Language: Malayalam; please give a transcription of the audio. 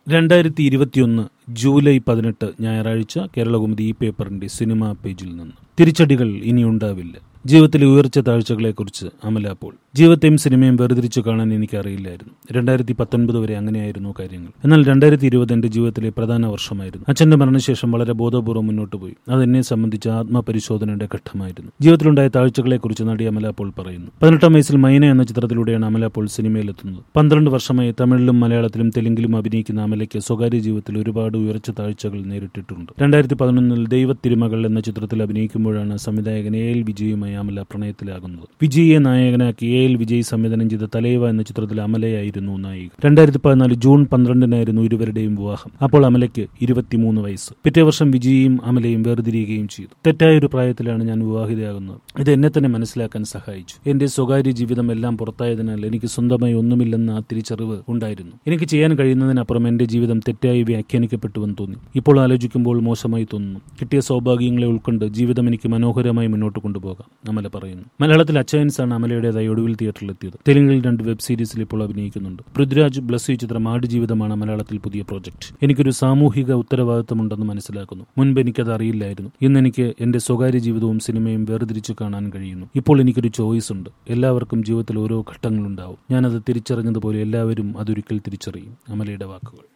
രണ്ടായിരത്തി ഇരുപത്തിയൊന്ന് ജൂലൈ പതിനെട്ട് ഞായറാഴ്ച കേരളകൗമുദി ഈ പേപ്പറിന്റെ സിനിമാ പേജിൽ നിന്ന് തിരിച്ചടികൾ ഇനിയുണ്ടാവില്ല ജീവിതത്തിലെ ഉയർച്ച താഴ്ചകളെക്കുറിച്ച് അമല പോൾ ജീവിതത്തെയും സിനിമയും വേർതിരിച്ചു കാണാൻ എനിക്കറിയില്ലായിരുന്നു രണ്ടായിരത്തി പത്തൊൻപത് വരെ അങ്ങനെയായിരുന്നു കാര്യങ്ങൾ എന്നാൽ രണ്ടായിരത്തി ഇരുപത് എന്റെ ജീവിതത്തിലെ പ്രധാന വർഷമായിരുന്നു അച്ഛന്റെ മരണശേഷം വളരെ ബോധപൂർവ്വം മുന്നോട്ട് പോയി അത് എന്നെ സംബന്ധിച്ച ആത്മപരിശോധനയുടെ ഘട്ടമായിരുന്നു ജീവിതത്തിലുണ്ടായ താഴ്ചകളെക്കുറിച്ച് നടി അമല പോൾ പറയുന്നു പതിനെട്ടാം വയസ്സിൽ മൈന എന്ന ചിത്രത്തിലൂടെയാണ് അമല പോൾ സിനിമയിലെത്തുന്നത് പന്ത്രണ്ട് വർഷമായി തമിഴിലും മലയാളത്തിലും തെലുങ്കിലും അഭിനയിക്കുന്ന അമലയ്ക്ക് സ്വകാര്യ ജീവിതത്തിൽ ഒരുപാട് ഉയർച്ച താഴ്ചകൾ നേരിട്ടിട്ടുണ്ട് രണ്ടായിരത്തി പതിനൊന്നിൽ ദൈവത്തിരുമകൾ എന്ന ചിത്രത്തിൽ അഭിനയിക്കുമ്പോഴാണ് സംവിധായകൻ എ എൽ വിജയുമായി അമല പ്രണയത്തിലാകുന്നത് വിജയിയെ നായകനാക്കി എ എൽ വിജയ് സംവിധാനം ചെയ്ത തലൈവ എന്ന ചിത്രത്തിൽ അമലയായിരുന്നു നായിക രണ്ടായിരത്തി പതിനാല് ജൂൺ പന്ത്രണ്ടിനായിരുന്നു ഇരുവരുടെയും വിവാഹം അപ്പോൾ അമലയ്ക്ക് ഇരുപത്തിമൂന്ന് വയസ്സ് പിറ്റേ വർഷം വിജയിയും അമലയും വേർതിരിയുകയും ചെയ്തു തെറ്റായ ഒരു പ്രായത്തിലാണ് ഞാൻ വിവാഹിതയാകുന്നത് ഇത് എന്നെ തന്നെ മനസ്സിലാക്കാൻ സഹായിച്ചു എന്റെ സ്വകാര്യ ജീവിതം എല്ലാം പുറത്തായതിനാൽ എനിക്ക് സ്വന്തമായി ഒന്നുമില്ലെന്ന ആ തിരിച്ചറിവ് ഉണ്ടായിരുന്നു എനിക്ക് ചെയ്യാൻ കഴിയുന്നതിനപ്പുറം എന്റെ ജീവിതം തെറ്റായി വ്യാഖ്യാനിക്കപ്പെട്ടുവെന്ന് തോന്നി ഇപ്പോൾ ആലോചിക്കുമ്പോൾ മോശമായി തോന്നുന്നു കിട്ടിയ സൗഭാഗ്യങ്ങളെ ഉൾക്കൊണ്ട് ജീവിതം എനിക്ക് മനോഹരമായി മുന്നോട്ട് കൊണ്ടുപോകാം അമല പറയുന്നു മലയാളത്തിൽ അച്ചയൻസ് ആണ് അമലയുടേതായി ഒടുവിൽ തിയേറ്ററിലെത്തിയത് തെലുങ്കിൽ രണ്ട് വെബ് സീരീസിൽ ഇപ്പോൾ അഭിനയിക്കുന്നുണ്ട് പൃഥ്വിരാജ് ബ്ലസ് ചിത്രം ആടുജീവിതമാണ് മലയാളത്തിൽ പുതിയ പ്രോജക്ട് എനിക്കൊരു സാമൂഹിക ഉത്തരവാദിത്തമുണ്ടെന്ന് മനസ്സിലാക്കുന്നു മുൻപ് എനിക്കത് അറിയില്ലായിരുന്നു ഇന്ന് എനിക്ക് എന്റെ സ്വകാര്യ ജീവിതവും സിനിമയും വേർതിരിച്ചു കാണാൻ കഴിയുന്നു ഇപ്പോൾ എനിക്കൊരു ചോയ്സ് ഉണ്ട് എല്ലാവർക്കും ജീവിതത്തിൽ ഓരോ ഘട്ടങ്ങളുണ്ടാവും ഞാനത് തിരിച്ചറിഞ്ഞതുപോലെ എല്ലാവരും അതൊരിക്കൽ തിരിച്ചറിയും അമലയുടെ വാക്കുകൾ